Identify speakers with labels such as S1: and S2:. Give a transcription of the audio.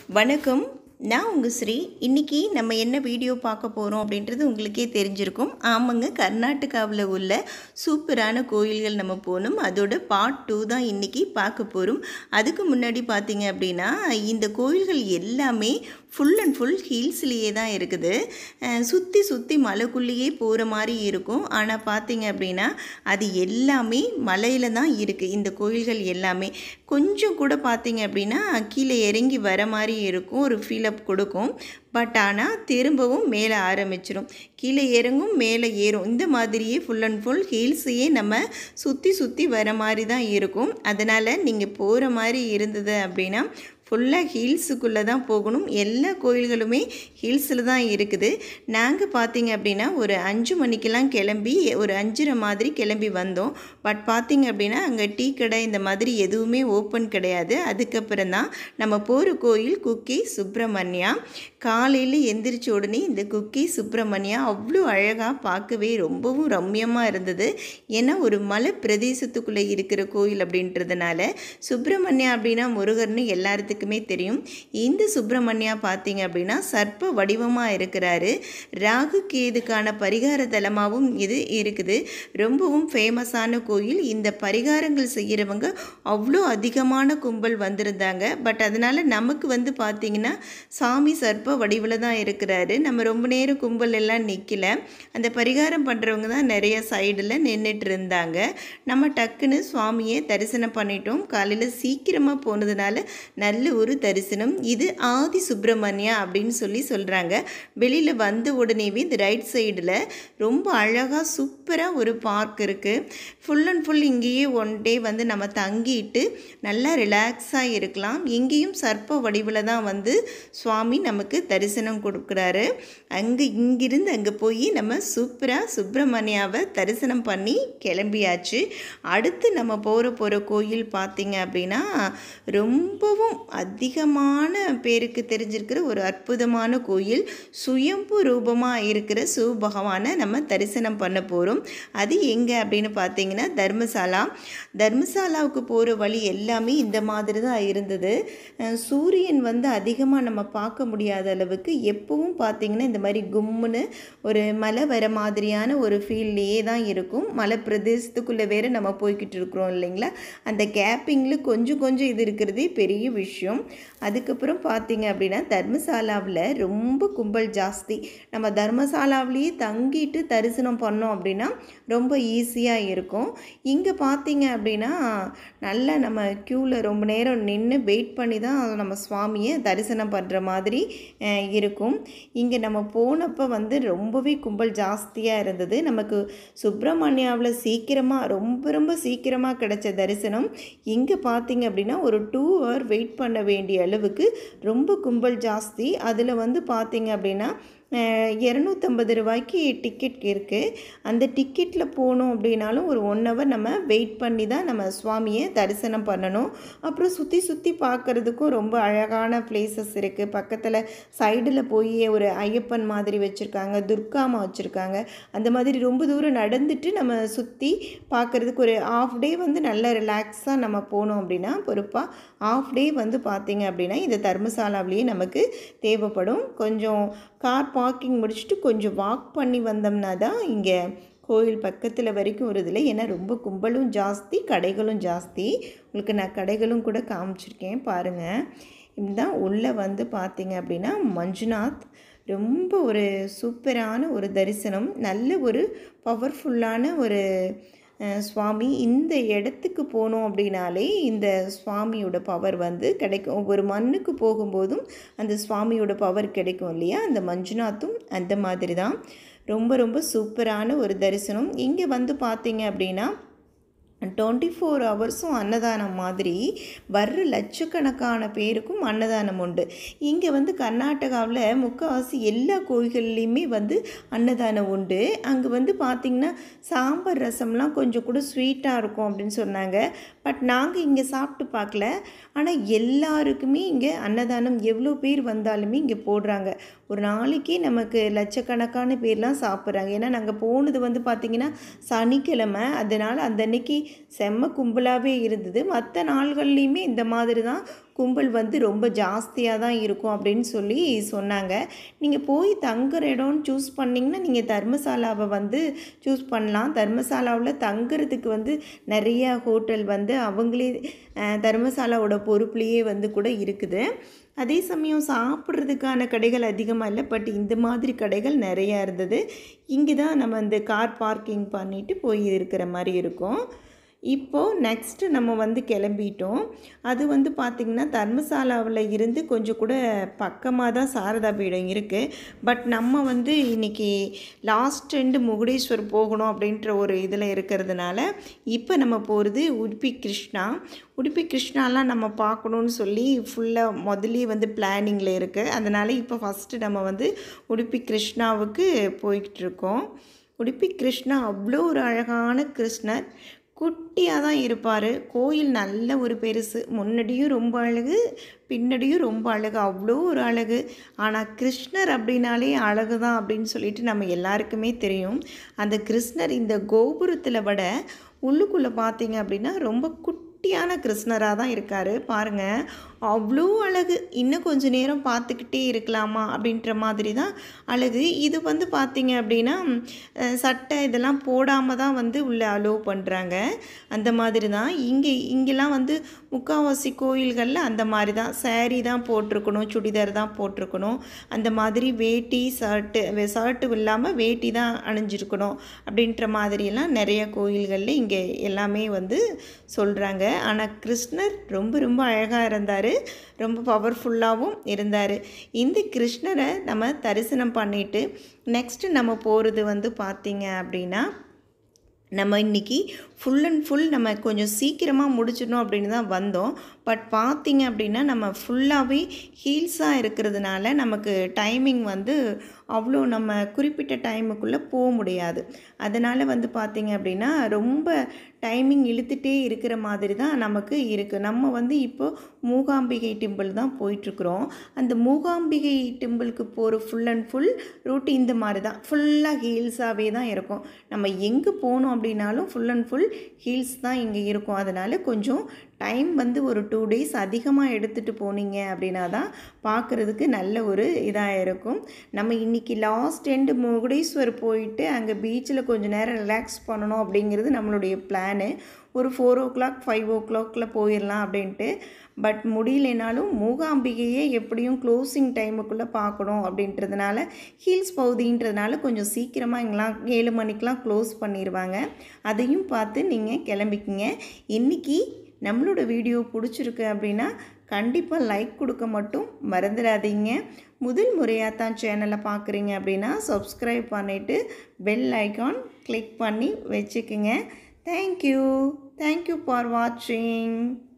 S1: வணக்கம் நான் உங்கள் ஸ்ரீ இன்றைக்கி நம்ம என்ன வீடியோ பார்க்க போகிறோம் அப்படின்றது உங்களுக்கே தெரிஞ்சிருக்கும் ஆமாங்க கர்நாடகாவில் உள்ள சூப்பரான கோயில்கள் நம்ம போகணும் அதோட பார்ட் டூ தான் இன்றைக்கி பார்க்க போகிறோம் அதுக்கு முன்னாடி பார்த்தீங்க அப்படின்னா இந்த கோயில்கள் எல்லாமே ஃபுல் அண்ட் ஃபுல் ஹில்ஸ்லேயே தான் இருக்குது சுற்றி சுற்றி மலைக்குள்ளேயே போகிற மாதிரி இருக்கும் ஆனால் பார்த்தீங்க அப்படின்னா அது எல்லாமே மலையில் தான் இருக்குது இந்த கோயில்கள் எல்லாமே கொஞ்சம் கூட பார்த்தீங்க அப்படின்னா கீழே இறங்கி வர மாதிரி இருக்கும் ஒரு ஃபீலப் கொடுக்கும் பட் ஆனால் திரும்பவும் மேலே ஆரம்பிச்சிடும் கீழே இறங்கும் மேலே ஏறும் இந்த மாதிரியே ஃபுல் அண்ட் ஃபுல் ஹில்ஸையே நம்ம சுற்றி சுற்றி வர மாதிரி தான் இருக்கும் அதனால் நீங்கள் போகிற மாதிரி இருந்தது அப்படின்னா ஃபுல்லாக ஹில்ஸுக்குள்ளே தான் போகணும் எல்லா கோயில்களுமே ஹில்ஸில் தான் இருக்குது நாங்கள் பார்த்தீங்க அப்படின்னா ஒரு அஞ்சு மணிக்கெல்லாம் கிளம்பி ஒரு அஞ்சரை மாதிரி கிளம்பி வந்தோம் பட் பார்த்தீங்க அப்படின்னா அங்கே டீ கடை இந்த மாதிரி எதுவுமே ஓப்பன் கிடையாது அதுக்கப்புறம் தான் நம்ம போகிற கோயில் குக்கி சுப்பிரமணியா காலையில் எந்திரிச்ச உடனே இந்த குக்கி சுப்பிரமணியா அவ்வளோ அழகாக பார்க்கவே ரொம்பவும் ரம்யமாக இருந்தது ஏன்னா ஒரு மலை பிரதேசத்துக்குள்ளே இருக்கிற கோயில் அப்படின்றதுனால சுப்பிரமணியா அப்படின்னா முருகர்னு எல்லாத்துக்குமே தெரியும் இந்த சுப்பிரமணியா பார்த்தீங்க அப்படின்னா சர்ப்ப வடிவமாக இருக்கிறாரு ராகு கேதுக்கான பரிகார தலமாகவும் இது இருக்குது ரொம்பவும் ஃபேமஸான கோயில் இந்த பரிகாரங்கள் செய்கிறவங்க அவ்வளோ அதிகமான கும்பல் வந்திருந்தாங்க பட் அதனால் நமக்கு வந்து பார்த்திங்கன்னா சாமி சர்ப்ப வடிவில் தான் இருக்கிறாரு நம்ம ரொம்ப நேரம் கும்பல் எல்லாம் நிற்கல அந்த பரிகாரம் பண்ணுறவங்க தான் நிறைய சைடில் நின்றுட்டு இருந்தாங்க நம்ம டக்குன்னு சுவாமியை தரிசனம் பண்ணிட்டோம் காலையில் சீக்கிரமாக போனதுனால நல்ல ஒரு தரிசனம் இது ஆதி சுப்பிரமணியா அப்படின்னு சொல்லி சொல்கிறாங்க வெளியில் வந்த உடனேவே இந்த ரைட் சைடில் ரொம்ப அழகாக சூப்பராக ஒரு பார்க் இருக்குது ஃபுல் அண்ட் ஃபுல் இங்கேயே ஒன் டே வந்து நம்ம தங்கிட்டு நல்லா ரிலாக்ஸாக இருக்கலாம் இங்கேயும் சர்ப்ப வடிவில் தான் வந்து சுவாமி நமக்கு தரிசனம் கொடுக்குறாரு அங்கே இங்கிருந்து அங்கே போய் நம்ம சூப்பராக சுப்பிரமணியாவை தரிசனம் பண்ணி கிளம்பியாச்சு அடுத்து நம்ம போகிற போகிற கோயில் பார்த்திங்க அப்படின்னா ரொம்பவும் அதிகமான பேருக்கு தெரிஞ்சிருக்கிற ஒரு அற்புதமான கோயில் சுயம்பு ரூபமாக இருக்கிற சிவபகவானை நம்ம தரிசனம் பண்ண போகிறோம் அது எங்கே அப்படின்னு பார்த்தீங்கன்னா தர்மசாலா தர்மசாலாவுக்கு போகிற வழி எல்லாமே இந்த மாதிரி தான் இருந்தது சூரியன் வந்து அதிகமாக நம்ம பார்க்க முடியாத அளவுக்கு எப்பவும் பார்த்திங்கன்னா இந்த மாதிரி கும்முன்னு ஒரு மலை வர மாதிரியான ஒரு ஃபீல்லையே தான் இருக்கும் மலை பிரதேசத்துக்குள்ளே வேறு நம்ம போய்கிட்டு இருக்கிறோம் இல்லைங்களா அந்த கேப்பிங்கில் கொஞ்சம் கொஞ்சம் இது இருக்கிறதே பெரிய விஷயம் அதுக்கப்புறம் பார்த்தீங்க அப்படின்னா தர்மசாலாவில் ரொம்ப கும்பல் ஜாஸ்தி நம்ம தர்மசாலாவிலேயே தங்கிட்டு தரிசனம் பண்ணோம் அப்படின்னா ரொம்ப ஈஸியாக இருக்கும் இங்கே பார்த்தீங்க அப்படின்னா நல்லா நம்ம க்யூவில் ரொம்ப நேரம் நின்று வெயிட் பண்ணி தான் நம்ம சுவாமியை தரிசனம் பண்ணுற மாதிரி இருக்கும் இங்கே நம்ம போனப்போ வந்து ரொம்பவே கும்பல் ஜாஸ்தியாக இருந்தது நமக்கு சுப்பிரமணியாவில் சீக்கிரமாக ரொம்ப ரொம்ப சீக்கிரமாக கிடைச்ச தரிசனம் இங்கே பார்த்தீங்க அப்படின்னா ஒரு டூ ஹவர் வெயிட் பண்ண வேண்டிய அளவுக்கு ரொம்ப கும்பல் ஜாஸ்தி அதில் வந்து பார்த்தீங்க அப்படின்னா இரநூத்தம்பது ரூபாய்க்கு டிக்கெட் இருக்குது அந்த டிக்கெட்டில் போகணும் அப்படின்னாலும் ஒரு ஒன் ஹவர் நம்ம வெயிட் பண்ணி தான் நம்ம சுவாமியை தரிசனம் பண்ணணும் அப்புறம் சுற்றி சுற்றி பார்க்குறதுக்கும் ரொம்ப அழகான பிளேசஸ் இருக்குது பக்கத்தில் சைடில் போய் ஒரு ஐயப்பன் மாதிரி வச்சுருக்காங்க துர்காமா வச்சுருக்காங்க அந்த மாதிரி ரொம்ப தூரம் நடந்துட்டு நம்ம சுற்றி பார்க்குறதுக்கு ஒரு ஆஃப் டே வந்து நல்ல ரிலாக்ஸாக நம்ம போனோம் அப்படின்னா பொறுப்பாக ஆஃப் டே வந்து பார்த்திங்க அப்படின்னா இந்த தர்மசாலாவிலேயே நமக்கு தேவைப்படும் கொஞ்சம் கார் பார்க்கிங் முடிச்சுட்டு கொஞ்சம் வாக் பண்ணி வந்தோம்னா தான் இங்கே கோயில் பக்கத்தில் வரைக்கும் வருதில்ல ஏன்னா ரொம்ப கும்பலும் ஜாஸ்தி கடைகளும் ஜாஸ்தி உங்களுக்கு நான் கடைகளும் கூட காமிச்சிருக்கேன் பாருங்கள் இதுதான் உள்ளே வந்து பார்த்தீங்க அப்படின்னா மஞ்சுநாத் ரொம்ப ஒரு சூப்பரான ஒரு தரிசனம் நல்ல ஒரு பவர்ஃபுல்லான ஒரு சுவாமி இந்த இடத்துக்கு போனோம் அப்படின்னாலே இந்த சுவாமியோட பவர் வந்து கிடைக்கும் ஒவ்வொரு மண்ணுக்கு போகும்போதும் அந்த சுவாமியோட பவர் கிடைக்கும் இல்லையா அந்த மஞ்சுநாத்தும் அந்த மாதிரி தான் ரொம்ப ரொம்ப சூப்பரான ஒரு தரிசனம் இங்கே வந்து பார்த்தீங்க அப்படின்னா டுவெண்ட்டி ஃபோர் ஹவர்ஸும் அன்னதானம் மாதிரி வர்ற லட்சக்கணக்கான பேருக்கும் அன்னதானம் உண்டு இங்கே வந்து கர்நாடகாவில் முக்கால்வாசி எல்லா கோயில்கள்லேயுமே வந்து அன்னதானம் உண்டு அங்கே வந்து பார்த்திங்கன்னா சாம்பார் ரசம்லாம் கொஞ்சம் கூட ஸ்வீட்டாக இருக்கும் அப்படின்னு சொன்னாங்க பட் நாங்கள் இங்கே சாப்பிட்டு பார்க்கல ஆனால் எல்லாருக்குமே இங்கே அன்னதானம் எவ்வளோ பேர் வந்தாலுமே இங்கே போடுறாங்க ஒரு நாளைக்கே நமக்கு லட்சக்கணக்கான பேர்லாம் சாப்பிட்றாங்க ஏன்னா நாங்கள் போனது வந்து பார்த்திங்கன்னா சனிக்கிழமை அதனால் அந்த அன்னைக்கு செம்ம கும்பலாகவே இருந்தது மற்ற நாள்கள்லேயுமே இந்த மாதிரி தான் கும்பல் வந்து ரொம்ப ஜாஸ்தியாக தான் இருக்கும் அப்படின்னு சொல்லி சொன்னாங்க நீங்கள் போய் தங்குற இடம்னு சூஸ் பண்ணிங்கன்னா நீங்கள் தர்மசாலாவை வந்து சூஸ் பண்ணலாம் தர்மசாலாவில் தங்குறதுக்கு வந்து நிறைய ஹோட்டல் வந்து அவங்களே அஹ், தர்மசாலாவோட பொறுப்புலேயே வந்து கூட இருக்குது அதே சமயம் சாப்பிட்றதுக்கான கடைகள் அதிகமாக இல்லை பட் இந்த மாதிரி கடைகள் நிறையா இருந்தது இங்கே தான் நம்ம இந்த கார் பார்க்கிங் பண்ணிட்டு போய் இருக்கிற மாதிரி இருக்கும் இப்போது நெக்ஸ்ட்டு நம்ம வந்து கிளம்பிட்டோம் அது வந்து பார்த்திங்கன்னா தர்மசாலாவில் இருந்து கொஞ்சம் கூட பக்கமாக தான் சாரதா பீடம் இருக்குது பட் நம்ம வந்து இன்றைக்கி லாஸ்ட் எண்டு முகுடேஸ்வர் போகணும் அப்படின்ற ஒரு இதில் இருக்கிறதுனால இப்போ நம்ம போகிறது உடுப்பி கிருஷ்ணா உடுப்பி கிருஷ்ணாலாம் நம்ம பார்க்கணுன்னு சொல்லி ஃபுல்லாக முதல்லே வந்து பிளானிங்கில் இருக்குது அதனால் இப்போ ஃபஸ்ட்டு நம்ம வந்து உடுப்பி கிருஷ்ணாவுக்கு போய்கிட்டு இருக்கோம் உடுப்பி கிருஷ்ணா அவ்வளோ ஒரு அழகான கிருஷ்ணர் குட்டியாக தான் இருப்பார் கோயில் நல்ல ஒரு பெருசு முன்னாடியும் ரொம்ப அழகு பின்னாடியும் ரொம்ப அழகு அவ்வளோ ஒரு அழகு ஆனால் கிருஷ்ணர் அப்படின்னாலே அழகு தான் அப்படின்னு சொல்லிட்டு நம்ம எல்லாருக்குமே தெரியும் அந்த கிருஷ்ணர் இந்த கோபுரத்தில் விட உள்ளுக்குள்ளே பார்த்தீங்க அப்படின்னா ரொம்ப குட்டியான கிருஷ்ணராக தான் இருக்கார் பாருங்கள் அவ்வளோ அழகு இன்னும் கொஞ்ச நேரம் பார்த்துக்கிட்டே இருக்கலாமா அப்படின்ற மாதிரி தான் அழகு இது வந்து பார்த்தீங்க அப்படின்னா அஹ், சட்டை இதெல்லாம் போடாமல் தான் வந்து உள்ளே அலோவ் பண்ணுறாங்க அந்த மாதிரி தான் இங்கே இங்கெல்லாம் வந்து முக்கால்வாசி கோயில்களில் அந்த மாதிரி தான் saree தான் போட்டிருக்கணும் சுடிதார் தான் போட்டிருக்கணும் அந்த மாதிரி வேட்டி ஷர்ட்டு ஷர்ட்டு இல்லாமல் வேட்டி தான் அணிஞ்சிருக்கணும் அப்படின்ற மாதிரியெல்லாம் நிறைய கோயில்களில் இங்கே எல்லாமே வந்து சொல்கிறாங்க ஆனால் கிருஷ்ணர் ரொம்ப ரொம்ப அழகாக இருந்தார் ரொம்ப பவர்ஃபுல்லாகவும் இருந்தார் இந்த கிருஷ்ணரை நம்ம தரிசனம் பண்ணிவிட்டு நெக்ஸ்ட்டு நம்ம போகிறது வந்து பார்த்திங்க அப்படின்னா நம்ம இன்றைக்கி ஃபுல் அண்ட் ஃபுல் நம்ம கொஞ்சம் சீக்கிரமாக முடிச்சிடணும் அப்படின்னு தான் வந்தோம் பட் பார்த்தீங்க அப்படின்னா நம்ம ஃபுல்லாகவே ஹீல்ஸாக இருக்கிறதுனால நமக்கு டைமிங் வந்து அவ்வளோ நம்ம குறிப்பிட்ட டைமுக்குள்ளே போக முடியாது அதனால் வந்து பார்த்தீங்க அப்படின்னா ரொம்ப டைமிங் இழுத்துட்டே இருக்கிற மாதிரி தான் நமக்கு இருக்குது நம்ம வந்து இப்போ மூகாம்பிகை டெம்பிள் தான் போயிட்டுருக்குறோம் அந்த மூகாம்பிகை டெம்பிளுக்கு போகிற ஃபுல் அண்ட் ஃபுல் ரூட் இந்த மாதிரி தான் ஃபுல்லாக ஹீல்ஸாகவே தான் இருக்கும் நம்ம எங்கே போகணும் அப்படின்னாலும் ஃபுல் அண்ட் ஃபுல் ஹீல்ஸ் தான் இங்கே இருக்கும் அதனால் கொஞ்சம் டைம் வந்து ஒரு டூ டேஸ் அதிகமாக எடுத்துகிட்டு போனீங்க அப்படின்னா தான் பார்க்குறதுக்கு நல்ல ஒரு இதாக இருக்கும் நம்ம இன்றைக்கி லாஸ்ட் எண்டு முகுடேஸ்வர் போயிட்டு அங்கே பீச்சில் கொஞ்சம் நேரம் ரிலாக்ஸ் பண்ணணும் அப்படிங்கிறது நம்மளுடைய பிளானு ஒரு ஃபோர் ஓ கிளாக் ஃபைவ் ஓ கிளாக்கில் போயிடலாம் அப்படின்ட்டு பட் முடியலைனாலும் மூகாம்பிகையே எப்படியும் க்ளோசிங் டைமுக்குள்ளே பார்க்கணும் அப்படின்றதுனால ஹீல்ஸ் பகுதின்றதுனால கொஞ்சம் சீக்கிரமாக இங்கெல்லாம் ஏழு மணிக்கெலாம் க்ளோஸ் பண்ணிடுவாங்க அதையும் பார்த்து நீங்கள் கிளம்பிக்கிங்க இன்றைக்கி நம்மளோட வீடியோ பிடிச்சிருக்கு அப்படின்னா கண்டிப்பாக லைக் கொடுக்க மட்டும் மறந்துடாதீங்க முதல் முறையாக தான் சேனலை பார்க்குறீங்க அப்படின்னா சப்ஸ்கிரைப் பண்ணிவிட்டு பெல் ஐக்கான் கிளிக் பண்ணி வச்சுக்குங்க தேங்க்யூ தேங்க்யூ ஃபார் வாட்சிங்